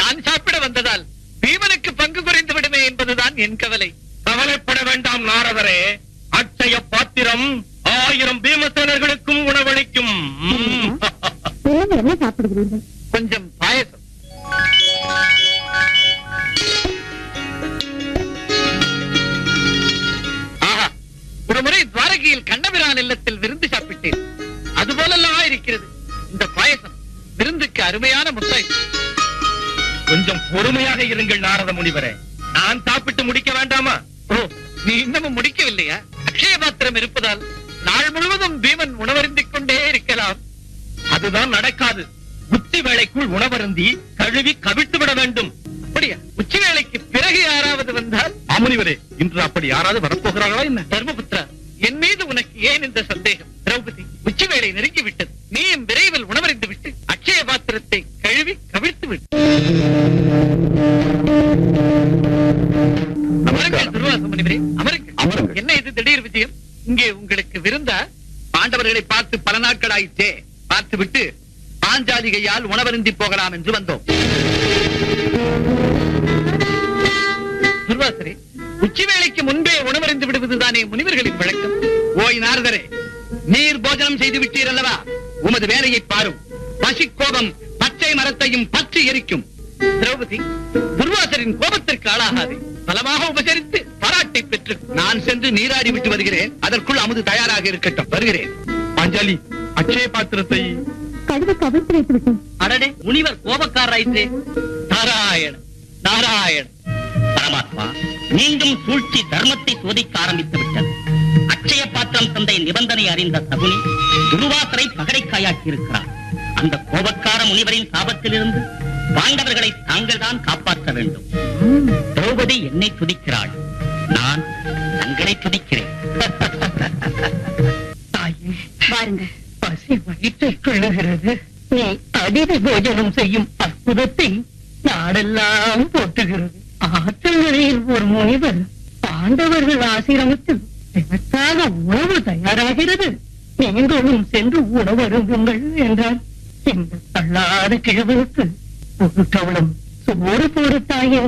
நான் சாப்பிட வந்ததால் பீமனுக்கு பங்கு குறைந்து விடுமே என்பதுதான் என் கவலை கவலைப்பட வேண்டாம் நாரதரே அட்சய பாத்திரம் ஆயிரம் பீமசேனர்களுக்கும் உணவளிக்கும் ம். பிறகு என்ன சாப்பிடுகிறீர்கள் கொஞ்சம் பாயசம் ஆஹா ஒரு முறை துவாரகையில் கண்ணபிரான் இல்லத்தில் விருந்து சாப்பிட்டேன் அதுபோலல்லவா இருக்கிறது இந்த பாயசம் விருந்துக்கு அருமையான முத்தாய் கொஞ்சம் பொறுமையாக இருங்கள் நாரத முனிவரே நான் சாப்பிட்டு முடிக்க வேண்டாமா ஓ நீ இன்னமும் முடிக்கவில்லையா அக்ஷய பாத்திரம் இருப்பதால் நாள் முழுவதும் பீமன் உணவருந்திக் கொண்டே இருக்கலாம் அதுதான் நடக்காது உச்சி வேளைக்குள் உணவருந்தி கழுவி கவிழ்த்து விட வேண்டும் அப்படியா உச்சி வேளைக்கு பிறகு யாராவது வந்தால் மாமுனிவரே இன்று அப்படி யாராவது வரப்போகிறார்களா என்ன தர்மபுத்திரா என் மீது உனக்கு ஏன் இந்த சந்தேகம் திரௌபதி உச்சி வேளை நெருங்கி விட்டது நீயும் விரைவில் உணவறிந்து விட்டு அக்ஷய பாத்திரத்தை கழுவி கவிழ்த்து விட்டு அமருங்கள் துர்வாச முனிவரே அமருங்கள் அமருங்கள். என்ன இது திடீர் விஜயம் இங்கே உங்களுக்கு விருந்தா பாண்டவர்களை பார்த்து பல நாட்கள் ஆயிற்றே பார்த்து விட்டு பாஞ்சாலிகையால் உணவருந்தி போகலாம் என்று வந்தோம் துர்வாசரே உச்சி வேளைக்கு முன்பே உணவறிந்து விடுவதுதானே முனிவர்களின் வழக்கம் ஓய் நாரதரே நீர் போஜனம் செய்து விட்டீர் அல்லவா உமது வேலையை பாரும் பசி கோபம் பச்சை மரத்தையும் பற்றி எரிக்கும் திரௌபதி துர்வாசரின் கோபத்திற்கு ஆளாகாது பலமாக உபசரித்து பாராட்டை பெற்று நான் சென்று நீராடி விட்டு வருகிறேன் அதற்குள் அமுது தயாராக இருக்கட்டும் வருகிறேன் பாஞ்சாலி அட்சய பாத்திரத்தை கழுவி கவிழ்த்து வைத்து விட்டேன் அடடே முனிவர் கோபக்காரராயிற்றே நாராயண நாராயண பரமாத்மா மீண்டும் சூழ்ச்சி தர்மத்தை சோதிக்க ஆரம்பித்து விட்டது அட்சய பாத்திரம் தந்தை நிபந்தனை அறிந்த சகுனி துருவாசரை பகடைக்காயாக்கி இருக்கிறார் அந்த கோபக்கார முனிவரின் சாபத்திலிருந்து பாண்டவர்களை தாங்கள் தான் காப்பாற்ற வேண்டும் திரௌபதி என்னை துதிக்கிறாள் நான் தங்களை துதிக்கிறேன் வாருங்க பசி வயிற்றை கிள்ளுகிறது நீ அதிதி போஜனம் செய்யும் அற்புதத்தை நாடெல்லாம் போட்டுகிறது ஆற்றங்கரையில் ஒரு முனிவர் பாண்டவர்கள் ஆசிரமத்தில் எனக்காக உணவு தயாராகிறது நீங்களும் சென்று உணவருங்குங்கள் என்றார் இந்த தள்ளாத கிழவனுக்கு ஒரு கவலம் சோறு போடு தாயே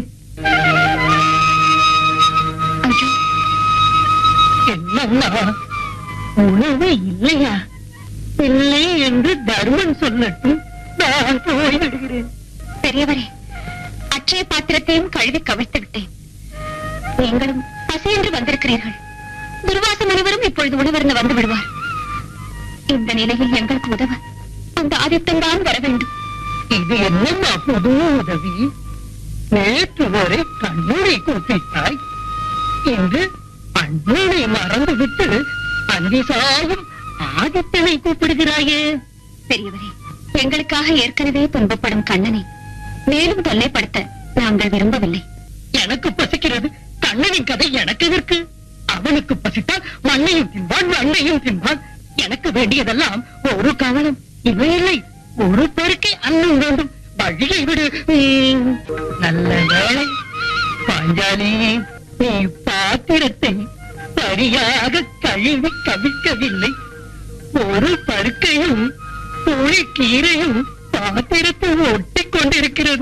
ஐயோ என்னம்மா உணவு இல்லையா இல்லை என்று தர்மன் சொல்லட்டும் நான் போய்விடுகிறேன் பெரியவரே அட்சய பாத்திரத்தையும் கழுவி கவிழ்த்து விட்டேன் நீங்களும் பசி என்று வந்திருக்கிறீர்கள் துர்வாச முனிவரும் இப்பொழுது உணவருந்து வந்து விடுவார் இந்த நிலையில் எங்களுக்கு உதவ அந்த ஆதித்தன் தான் வர வேண்டும் இது என்னம்மா புது உதவி நேற்று வரை கண்ணூரை கூப்பிட்டாய் இன்று அண்ணனை மறந்துவிட்டு அந்தி சாயும் ஆதித்தனை கூப்பிடுகிறாயே பெரியவரே எங்களுக்காக ஏற்கனவே துன்பப்படும் கண்ணனை மேலும் தொல்லைப்படுத்த நாங்கள் விரும்பவில்லை எனக்கு பசிக்கிறது கண்ணனின் கதை எனக்கு எதற்கு அவனுக்கு பசித்தால் மண்ணையும் தின்பான் மண்ணையும் தின்பான் எனக்கு வேண்டியதெல்லாம் ஒரு கவனம் இவையில்லை ஒரு பெருக்கை அன்னம் வேண்டும் வழியை விடு உம், நல்ல வேளை பாஞ்சாலி நீ பாத்திரத்தை சரியாக கழுவி கவிழ்க்கவில்லை ஒரு பருக்கையும் துளி கீரையும் பாத்திரத்தை ஒட்டி கொண்டிருக்கிறது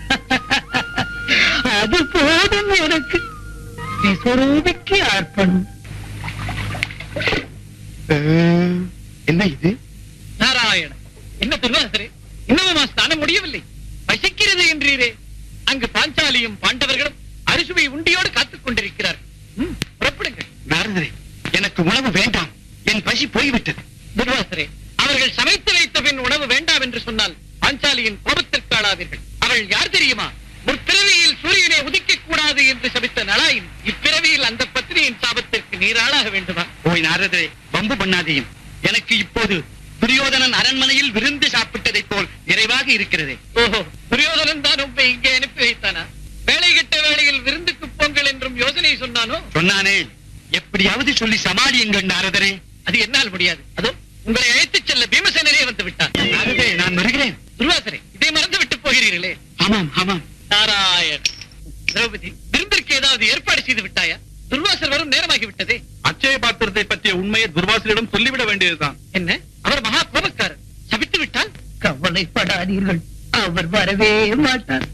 அது போதும் எனக்கு விஸ்வரூபிக்கு அர்ப்பணம் என்ன இது நாராயண என்ன துர்வாசரே இன்னமுமா ஸ்நானம் முடியவில்லை பசிக்கிறது என்றீரே அங்கு பாஞ்சாலியும் பாண்டவர்களும் அரிசுவை உண்டியோடு காத்துக் கொண்டிருக்கிறார் ம், புறப்படுங்கள் நாரதரே எனக்கு உணவு வேண்டாம் என் பசி போய்விட்டது துர்வாசரே அவர்கள் சமைத்து வைத்த பின் உணவு வேண்டாம் என்று சொன்னால் பாஞ்சாலியின் கோபத்திற்கு ஆளாவீர்கள் அவள் யார் தெரியுமா முற்பிறவியில் சூரியனை உதிக்க கூடாது என்று சபித்த நலாயின் இப்பிறவியில் அந்த பத்னியின் சாபத்திற்கு நீராளாக வேண்டுமா ஓய் நாரதரே வம்பு பண்ணாதேயும் எனக்கு இப்போது துரியோதனன் அரண்மனையில் விருந்து சாப்பிட்டதைப் போல் நிறைவாக இருக்கிறதே ஓஹோ துரியோதனன் தான் உண்மை இங்கே அனுப்பி வைத்தானா வேலை கெட்ட வேளையில் விருந்துக்கு போங்கள் என்றும் யோசனை சொன்னானோ சொன்னானே எப்படியாவது சொல்லி சமாளியுங்கள் நாரதரே அது என்னால் முடியாது அதோ உங்களை அழைத்துச் செல்ல பீமசேனரே வந்து விட்டார் நாரதரே நான் வருகிறேன் துர்வாசரே இதை மறந்து விட்டு போகிறீர்களே ஆமாம் ஆமாம் நாராயண் திரௌபதி விருந்திற்கு ஏதாவது ஏற்பாடு செய்து விட்டாயா துர்வாசர் வரும் நேரமாகி விட்டதே அட்சய பாத்திரத்தை பற்றிய உண்மையை துர்வாசரிடம் சொல்லிவிட வேண்டியதுதான் என்ன அவர் மகா கோபக்காரர் சபித்து விட்டால் கவலைப்படாதீர்கள் அவர் வரவே மாட்டார்